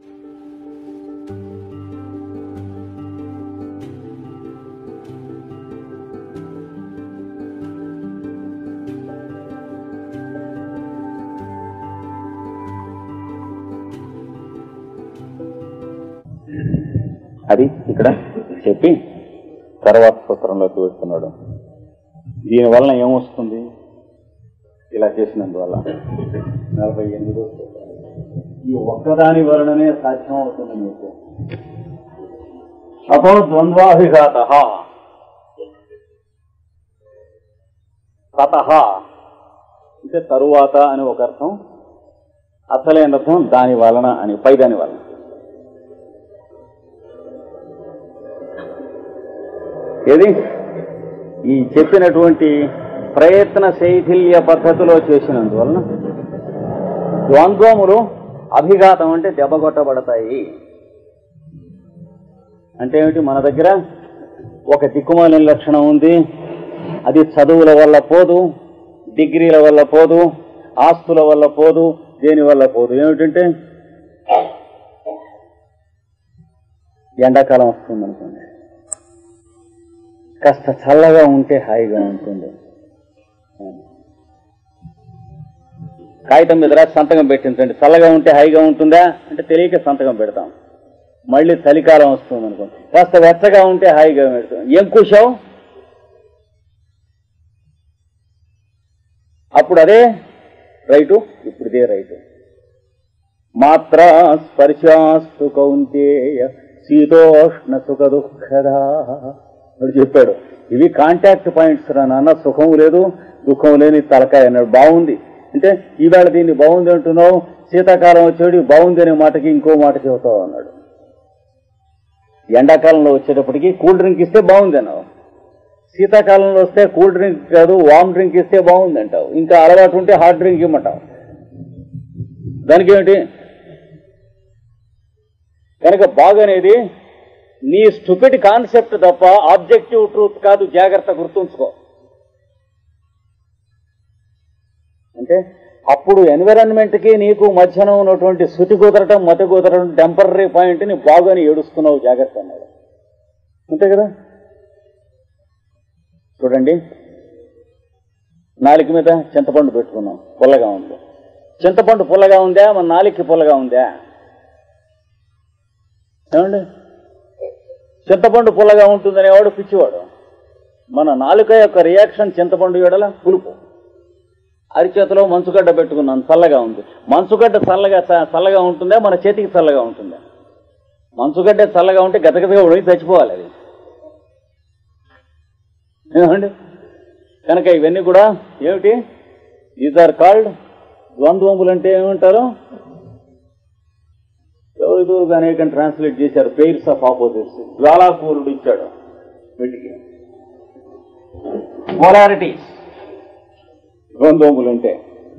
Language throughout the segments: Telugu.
అది ఇక్కడ చెప్పి తర్వాత సూత్రంలోకి వెళ్తున్నాడు దీని వలన ఏమొస్తుంది ఇలా చేసినందువల్ల నలభై ఎనిమిదో సూత్రం. ఈ ఒక్కదాని వలననే సాధ్యం అవుతుంది మీకు అతో ద్వంద్వాభిఘాత తత అంటే తరువాత అని ఒక అర్థం అసలైన అర్థం దాని వలన అని పై దాని వలన ఏది ఈ చెప్పినటువంటి ప్రయత్న శైథిల్య పద్ధతిలో చేసినందువలన ద్వంద్వములు అభిఘాతం అంటే దెబ్బగొట్టబడతాయి అంటే ఏమిటి మన దగ్గర ఒక దిక్కుమాలిన లక్షణం ఉంది అది చదువుల వల్ల పోదు డిగ్రీల వల్ల పోదు ఆస్తుల వల్ల పోదు దేని వల్ల పోదు ఏమిటంటే ఎండాకాలం వస్తుంది అనుకోండి కాస్త చల్లగా ఉంటే హాయిగా ఉంటుంది కాగితం మీద రాసి సంతకం పెట్టించండి చల్లగా ఉంటే హాయిగా ఉంటుందా అంటే తెలియక సంతకం పెడతాం మళ్ళీ చలికాలం వస్తుంది అనుకో కాస్త వెచ్చగా ఉంటే హాయిగా పెడతాం ఏం కూర్చావు అప్పుడు అదే రైటు ఇప్పుడు ఇదే రైటు మాత్ర స్పర్శాస్తు కౌంతేయ శీతోష్ణ సుఖ దుఃఖదా అని చెప్పాడు ఇవి కాంటాక్ట్ పాయింట్స్ రా నాన్న సుఖం లేదు దుఃఖం లేని తలకాయ అన్నాడు బాగుంది అంటే ఈవేళ దీన్ని బాగుంది అంటున్నావు శీతాకాలం వచ్చేది బాగుంది అనే మాటకి ఇంకో మాట చెబుతావు అన్నాడు ఎండాకాలంలో వచ్చేటప్పటికి కూల్ డ్రింక్ ఇస్తే బాగుంది అన్నావు శీతాకాలంలో వస్తే కూల్ డ్రింక్ కాదు వామ్ డ్రింక్ ఇస్తే బాగుంది అంటావు ఇంకా అలవాటు ఉంటే హాట్ డ్రింక్ ఇమ్మంటావు దానికి ఏమిటి కనుక బాగనేది నీ స్టూపిడ్ కాన్సెప్ట్ తప్ప ఆబ్జెక్టివ్ ట్రూత్ కాదు జాగ్రత్త గుర్తుంచుకో అంటే అప్పుడు ఎన్విరాన్మెంట్ కి నీకు మధ్యన ఉన్నటువంటి శృతి కుదరటం మతి కుదరటం టెంపరీ పాయింట్ ని బాగని ఏడుస్తున్నావు జాగ్రత్త అన్నాడు అంతే కదా చూడండి నాలుక మీద చింతపండు పెట్టుకున్నాం పుల్లగా ఉంది చింతపండు పుల్లగా ఉందా మన నాలుగుకి పుల్లగా ఉందా ఏమండి చింతపండు పుల్లగా ఉంటుందనేవాడు పిచ్చివాడు మన నాలుక యొక్క రియాక్షన్ చింతపండు ఎడల పులుపు అరిచేతిలో మంచుగడ్డ పెట్టుకున్నాం చల్లగా ఉంది మంచుగడ్డ చల్లగా చ- చల్లగా ఉంటుందా మన చేతికి చల్లగా ఉంటుందా మంచుగడ్డ చల్లగా ఉంటే గతగతగా ఉడికి చచ్చిపోవాలి అది ఏమండి కనుక ఇవన్నీ కూడా ఏమిటి దీస్ ఆర్ కాల్డ్ ద్వంద్వములు అంటే ఏమంటారు ఎవరిదో అనేకం ట్రాన్స్లేట్ చేశారు పెయిర్స్ ఆఫ్ ఆపోజిట్స్ జ్వాలాపూరుడు ఇచ్చాడు వీటికి మొలారిటీస్ ద్వంద్వములు అంటే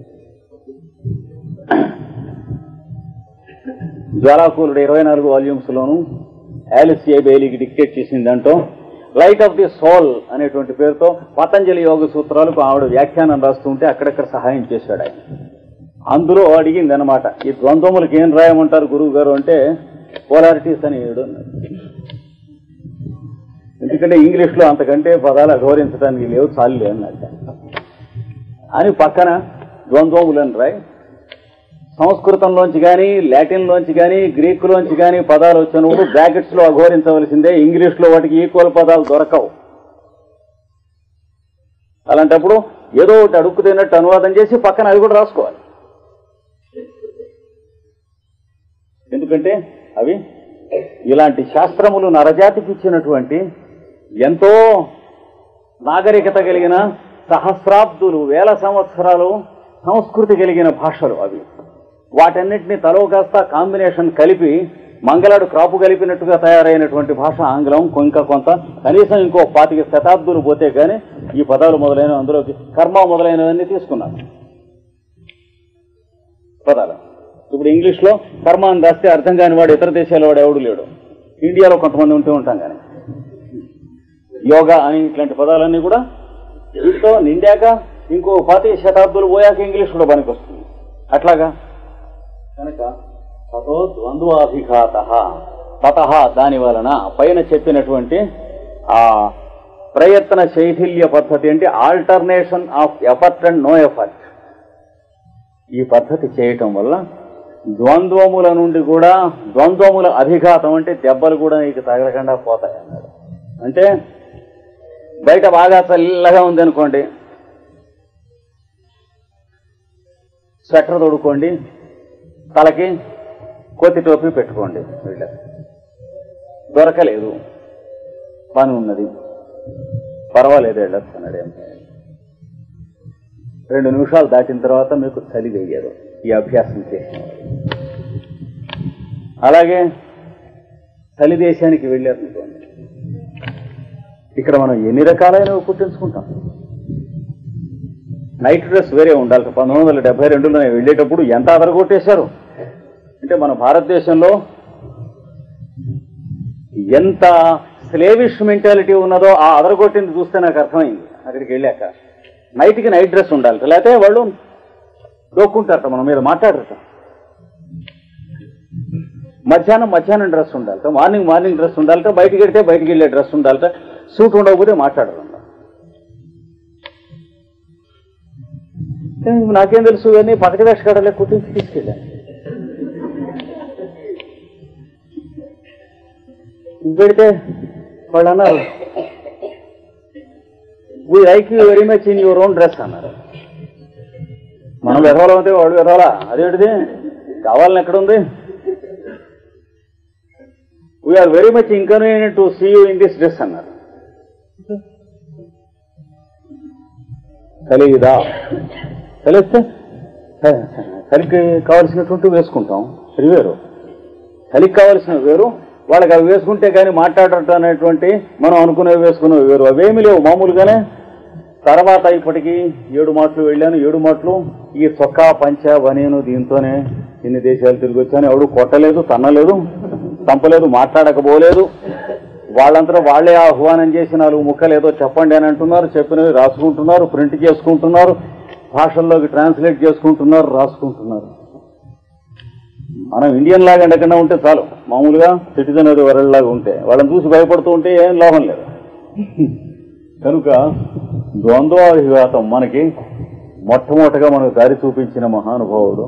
జ్వాలాపూరుడు ఇరవై నాలుగు వాల్యూమ్స్ లోను ఆలిసియా బెయిలీకి డిక్టేట్ చేసింది దాంట్లో లైట్ ఆఫ్ ది సోల్ అనేటువంటి పేరుతో పతంజలి యోగ సూత్రాలకు ఆవిడ వ్యాఖ్యానం రాస్తుంటే అక్కడక్కడ సహాయం చేశాడు ఆయన అందులో అడిగింది అనమాట ఈ ద్వంద్వములకు ఏం రాయమంటారు గురువు గారు అంటే పోలారిటీస్ అని ఏడు అన్నాడు. ఎందుకంటే ఇంగ్లీష్ లో అంతకంటే పదాలు అఘోరించడానికి లేవు చాలు అన్నట్ట అని పక్కన ద్వంద్వములని రాయి సంస్కృతంలోంచి కానీ లాటిన్లోంచి కానీ గ్రీకులోంచి కానీ పదాలు వచ్చినప్పుడు బ్రాకెట్స్ లో అఘోరించవలసిందే ఇంగ్లీష్ లో వాటికి ఈక్వల్ పదాలు దొరకవు అలాంటప్పుడు ఏదో ఒకటి అడుక్కు తిన్నట్టు అనువాదం చేసి పక్కన అది కూడా రాసుకోవాలి ఎందుకంటే అవి ఇలాంటి శాస్త్రములు నరజాతికి ఇచ్చినటువంటి ఎంతో నాగరికత కలిగిన సహస్రాబ్దులు వేల సంవత్సరాలు సంస్కృతి కలిగిన భాషలు అవి వాటన్నిటిని తలో కాస్త కాంబినేషన్ కలిపి మంగళాడు క్రాపు కలిపినట్టుగా తయారైనటువంటి భాష ఆంగ్లం ఇంకా కొంత కనీసం ఇంకో పాతిక శతాబ్దులు పోతే కానీ ఈ పదాలు మొదలైన అందులోకి కర్మ మొదలైనవన్నీ తీసుకున్నాను పదాలు ఇప్పుడు ఇంగ్లీష్ లో కర్మ అని రాస్తే అర్థం కాని వాడు ఇతర దేశాల వాడు ఎవడు లేడు ఇండియాలో కొంతమంది ఉంటూ ఉంటాం కానీ యోగా అని ఇట్లాంటి పదాలన్నీ కూడా వీటితో నిండాక ఇంకో పాతిక శతాబ్దులు పోయాక ఇంగ్లీష్ కూడా పనికి వస్తుంది అట్లాగా కనుక తతో ద్వంద్వాభిఘాత తత దాని వలన పైన చెప్పినటువంటి ఆ ప్రయత్న శైథిల్య పద్ధతి అంటే alternation of effort and no effort ఈ పద్ధతి చేయటం వల్ల ద్వంద్వముల నుండి కూడా ద్వంద్వముల అధిఘాతం అంటే దెబ్బలు కూడా నీకు తగలకుండా పోతాయి అన్నాడు అంటే బయట బాగా చల్లగా ఉంది అనుకోండి స్వెటర్ తొడుక్కోండి తలకి కోతి టోపీ పెట్టుకోండి వీళ్ళ దొరకలేదు పని ఉన్నది పర్వాలేదు వెళ్ళొచ్చు అన్నాడు ఏం చేయాలి? రెండు నిమిషాలు దాటిన తర్వాత మీకు చలి వేయదు ఈ అభ్యాసం చేసిన అలాగే చలి దేశానికి వెళ్ళారు అనుకోండి ఇక్కడ మనం ఎన్ని రకాలైనవి పుట్టించుకుంటాం నైట్ డ్రెస్ వేరే ఉండాలి పంతొమ్మిది వందల డెబ్బై రెండులో నేను వెళ్ళేటప్పుడు ఎంత అదరగొట్టేశారు అంటే మన భారతదేశంలో ఎంత స్లేవిష్ మెంటాలిటీ ఉన్నదో ఆ అదరగొట్టింది చూస్తే నాకు అర్థమైంది అక్కడికి వెళ్ళాక నైట్కి నైట్ డ్రెస్ ఉండాలి లేకపోతే వాళ్ళు దోక్కుంటారట మన మీద మాట్లాడరట మధ్యాహ్నం మధ్యాహ్నం డ్రెస్ ఉండాలట మార్నింగ్ మార్నింగ్ డ్రెస్ ఉండాలట బయటికి వెళ్తే బయటికి వెళ్ళే డ్రెస్ ఉండాలట సూట్ ఉండకపోతే మాట్లాడరు నాకేం తెలుసు అని పక్కన వేషకాడలే కుట్టించి తీసుకెళ్ళాను పెడితే వాళ్ళు అన్నారు we like you very much in your own dress అన్నారు మనం వెరవాలం అయితే వాడు వెరవాలా అదేంటిది కావాలని ఎక్కడుంది we are very much inconvenient to see you in this dress అన్నారు తెలియదా తెలిస్తే చలికి కావలసినటువంటి వేసుకుంటాం అది వేరు చలికి కావలసిన వేరు వాళ్ళకి అవి వేసుకుంటే కానీ మాట్లాడటం అనేటువంటి మనం అనుకునేవి వేసుకునేవి వేరు అవేమి లేవు మామూలుగానే తర్వాత ఇప్పటికి ఏడు మాటలు వెళ్ళాను ఏడు మాటలు ఈ చొక్కా పంచ బనీను దీంతోనే ఇన్ని దేశాలు తిరిగి వచ్చాను ఎవడు కొట్టలేదు తన్నలేదు చంపలేదు మాట్లాడకపోలేదు వాళ్ళంతా వాళ్ళే ఆహ్వానం చేసి నాలుగు ముక్కలు ఏదో చెప్పండి అని అంటున్నారు చెప్పినవి రాసుకుంటున్నారు ప్రింట్ చేసుకుంటున్నారు భాషల్లోకి ట్రాన్స్లేట్ చేసుకుంటున్నారు రాసుకుంటున్నారు మనం ఇండియన్ లాగా ఎండకుండా ఉంటే చాలు మామూలుగా సిటిజన్ అది వరల్డ్ లాగా ఉంటే వాళ్ళని చూసి భయపడుతూ ఉంటే ఏం లాభం లేదు కనుక ద్వంద్వాభిఘాతం మనకి మొట్టమొదటగా మనకు దారి చూపించిన మహానుభావుడు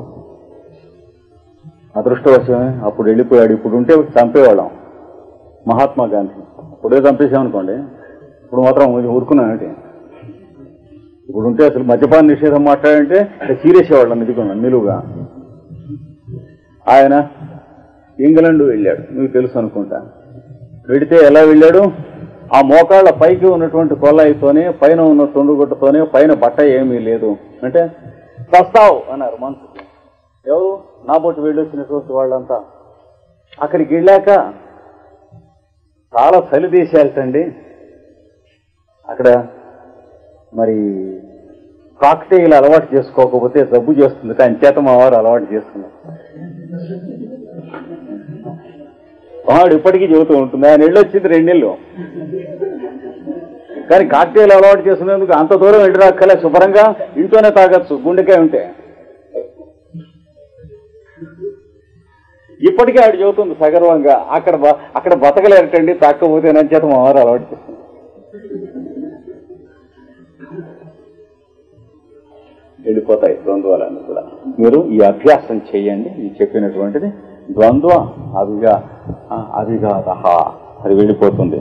అదృష్టవశమే అప్పుడు వెళ్ళిపోయాడు ఇప్పుడు ఉంటే చంపేవాళ్ళం మహాత్మా గాంధీ అప్పుడే చంపేసామనుకోండి ఇప్పుడు మాత్రం ఊరుకున్నానంటే ఇప్పుడు ఉంటే అసలు మద్యపాన నిషేధం మాట్లాడంటే చీరేసేవాళ్ళం నిధుకున్నాను నిలువుగా ఆయన ఇంగ్లాండ్ వెళ్ళాడు మీకు తెలుసు అనుకుంటా వెడితే ఎలా వెళ్ళాడు ఆ మోకాళ్ళ పైకి ఉన్నటువంటి కొల్లాయితోనే పైన ఉన్న తొండుగుట్టతోనే పైన బట్ట ఏమీ లేదు అంటే చస్తావు అన్నారు మనసుకి ఎవరు నా బొట్టు వెళ్ళొచ్చినటువంటి వాళ్ళంతా అక్కడికి వెళ్ళాక చాలా చలి దేశాలటండి అక్కడ మరి కాక్టైల్ అలవాటు చేసుకోకపోతే జబ్బు చేస్తుంది అంచేత మా వారు అలవాటు చేసుకున్నారు వాడు ఇప్పటికీ చెబుతూ ఉంటుంది ఆయన వెళ్ళొచ్చింది రెండేళ్ళు కానీ కాక్టైల్ అలవాటు చేసుకునేందుకు అంత దూరం వెళ్ళి రాక్కలే శుభ్రంగా ఇంట్లోనే తాగొచ్చు గుండెకాయ ఉంటే ఇప్పటికీ ఆవిడ చెబుతుంది సగర్వంగా అక్కడ బ- అక్కడ బతకలేరటండి తాకపోతే చేత మా వారు అలవాటు చేస్తుంది వెళ్ళిపోతాయి ద్వంద్వాలన్నీ కూడా మీరు ఈ అభ్యాసం చేయండి ఈ చెప్పినటువంటిది ద్వంద్వ అభిగా అభిఘాత అది వెళ్ళిపోతుంది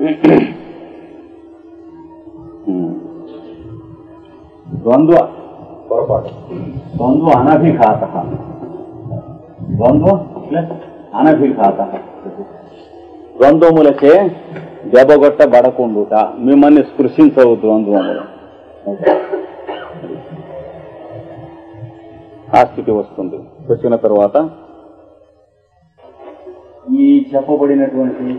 ఉమ్. ద్వంద్వ పొరపాటు ద్వంద్వ అనభిఘాత ద్వంద్వ ప్లస్ అనభిఘాత ద్వంద్వములచే దెబ్బగొట్టబడకుండుట మిమ్మల్ని స్పృశించవు ద్వంద్వములు ఆ స్థితి వస్తుంది వచ్చిన తర్వాత ఈ చెప్పబడినటువంటి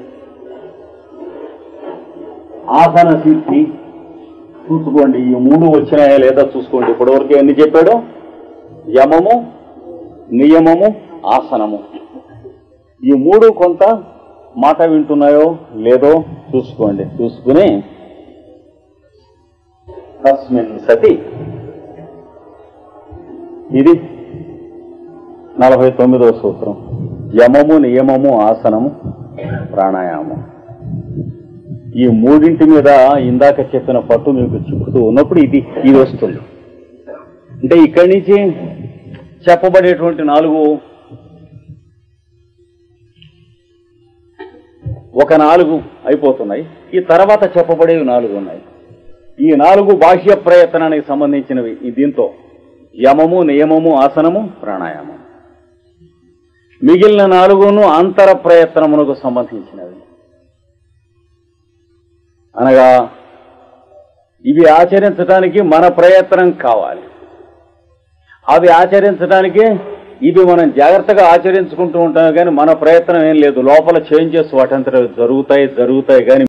ఆసన సిద్ధి చూసుకోండి ఈ మూడు వచ్చినాయా లేదా చూసుకోండి ఇప్పటివరకు ఎన్ని చెప్పాడు యమము నియమము ఆసనము ఈ మూడు కొంత మాట వింటున్నాయో లేదో చూసుకోండి చూసుకుని తస్మిన్ సతి ఇది నలభై తొమ్మిదవ సూత్రం యమము నియమము ఆసనము ప్రాణాయామం ఈ మూడింటి మీద ఇందాక చెప్పిన పట్టు మీకు చిక్కుతూ ఉన్నప్పుడు ఇది ఇది వస్తుంది అంటే ఇక్కడి నుంచి చెప్పబడేటువంటి నాలుగు ఒక నాలుగు అయిపోతున్నాయి ఈ తర్వాత చెప్పబడేవి నాలుగు ఉన్నాయి ఈ నాలుగు బాహ్య ప్రయత్నానికి సంబంధించినవి ఈ దీంతో యమము నియమము ఆసనము ప్రాణాయామం మిగిలిన నాలుగును అంతర ప్రయత్నమునకు సంబంధించినవి అనగా ఇవి ఆచరించడానికి మన ప్రయత్నం కావాలి అవి ఆచరించడానికి ఇవి మనం జాగ్రత్తగా ఆచరించుకుంటూ ఉంటాం కానీ మన ప్రయత్నం ఏం లేదు లోపల చేంజెస్ వాటంతట జరుగుతాయి జరుగుతాయి కానీ